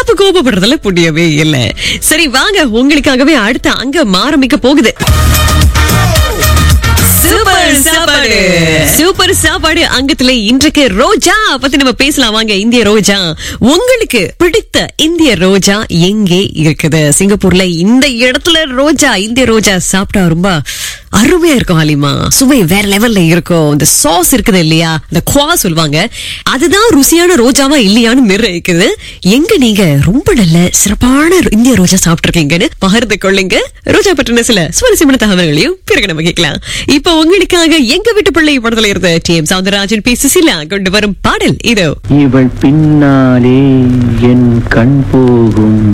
அப்ப கோபப்படுறதுல புண்ணியமே இல்ல சரி வாங்க உங்களுக்காகவே அடுத்த அங்க ஆரம்பிக்க போகுது சூப்பர் சாப்பாடு சூப்பர் சாப்பாடு அங்கத்துல இன்றைக்கு ரோஜா பத்தி நம்ம பேசலாம் வாங்க இந்திய ரோஜா உங்களுக்கு பிடித்த இந்திய ரோஜா எங்கே இருக்குது சிங்கப்பூர்ல இந்த இடத்துல ரோஜா இந்திய ரோஜா சாப்பிட்டா ரொம்ப அருமையா இருக்கும் ஹலிமா சுவை வேற லெவல்ல இருக்கும் இந்த சாஸ் இருக்குது இல்லையா இந்த குவா சொல்லுவாங்க அதுதான் ருசியான ரோஜாவா இல்லையான்னு நிர்ணயிக்குது எங்க நீங்க ரொம்ப நல்ல சிறப்பான இந்திய ரோஜா சாப்பிட்டிருக்கீங்கன்னு பகிர்ந்து கொள்ளுங்க ரோஜா பற்றின சில சுவாரஸ்யமான தகவல்களையும் பிறகு நம்ம கேட்கலாம் இப்ப உங்களுக்காக எங்க வீட்டு பிள்ளை படத்துல இருந்த T M Soundararajan P Susheela கொண்டு வரும் பாடல் இதோ இவள் பின்னாலே என் கண் போகும்